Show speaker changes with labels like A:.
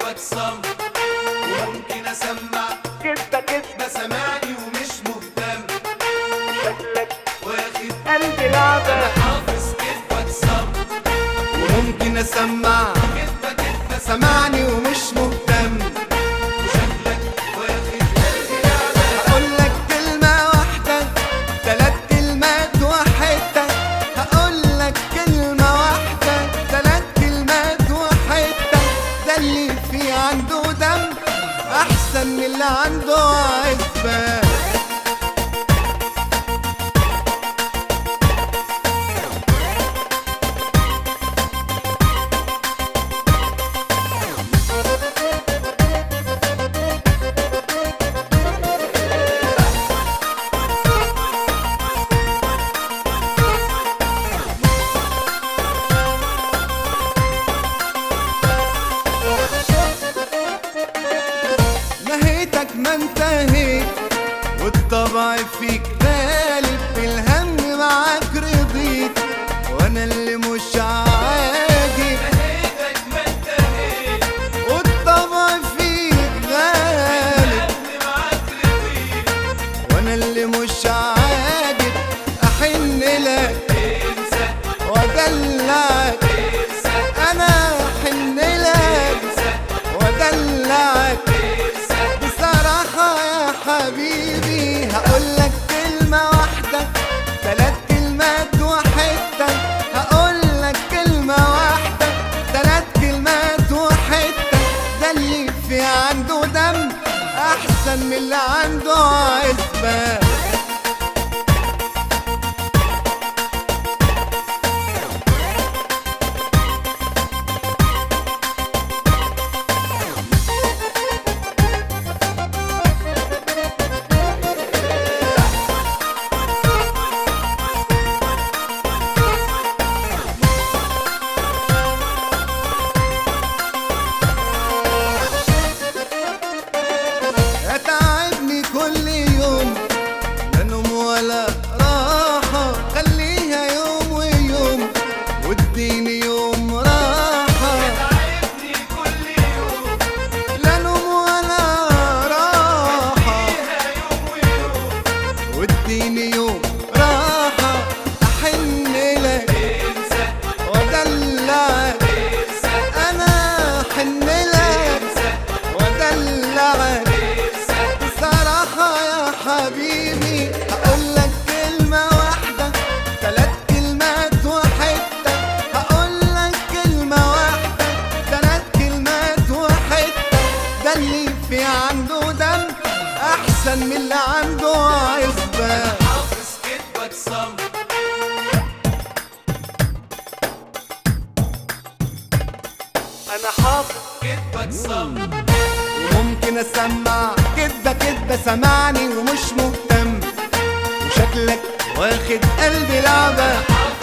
A: كدبك صم وممكن اسمع
B: كدبة كدبة
A: ده سمعني ومش مهتم
B: شكلك
A: واخد
B: قلبي
A: انا
B: لعبة
A: حافظ كدبك صم وممكن اسمع كدبة كدبة سمعني ومش مهتم وشكلك واخد قلبي لعبة
C: هقول لك كلمة واحدة تلات كلمات وحدة هقول لك كلمة واحدة تلات كلمات وحدة ده اللي في عنده دم أحسن من اللي عنده عزبة نهيتك ما انتهيت والطبع فيك غالب الهم معاك رضيت وانا اللي مش عاجب
A: نهيتك ما انتهيت
C: والطبع فيك غالب
A: اللي معاك رضيت
C: وانا اللي مش عاجب احن لك
A: انسى
C: وادلعك
A: انسى
C: انا احن لك
A: انسى
C: وادلعك
A: انسى
C: بصراحة يا حبيبي هقول لك كلمة واحدة تلات كلمات وحدة هقول لك كلمة واحدة تلات كلمات وحدة ده اللي في عنده دم أحسن من اللي عنده عزبة اتعبني كل يوم لا نوم ولا راحة خليها يوم ويوم واديني يوم راحة
A: تعبني كل يوم
C: لا نوم ولا راحة
A: فيها يوم ويوم
C: واديني يوم راحة أحن لك
A: انسى
C: وأدلعك
A: انسى
C: أنا أحن لك
A: انسى
C: وأدلعك
A: انسى
C: بصراحة يا حبيبي هقول لك كلمة واحدة تلات كلمات وحدة هقول لك كلمة واحدة تلات كلمات وحدة ده اللي في عنده دم أحسن من اللي عنده عزبة
A: حافظ كدبك صم
B: أنا حافظ
A: كدبك صم
C: وممكن اسمع كدبة كدبة سمعني ومش مهتم وشكلك واخد قلبي لعبة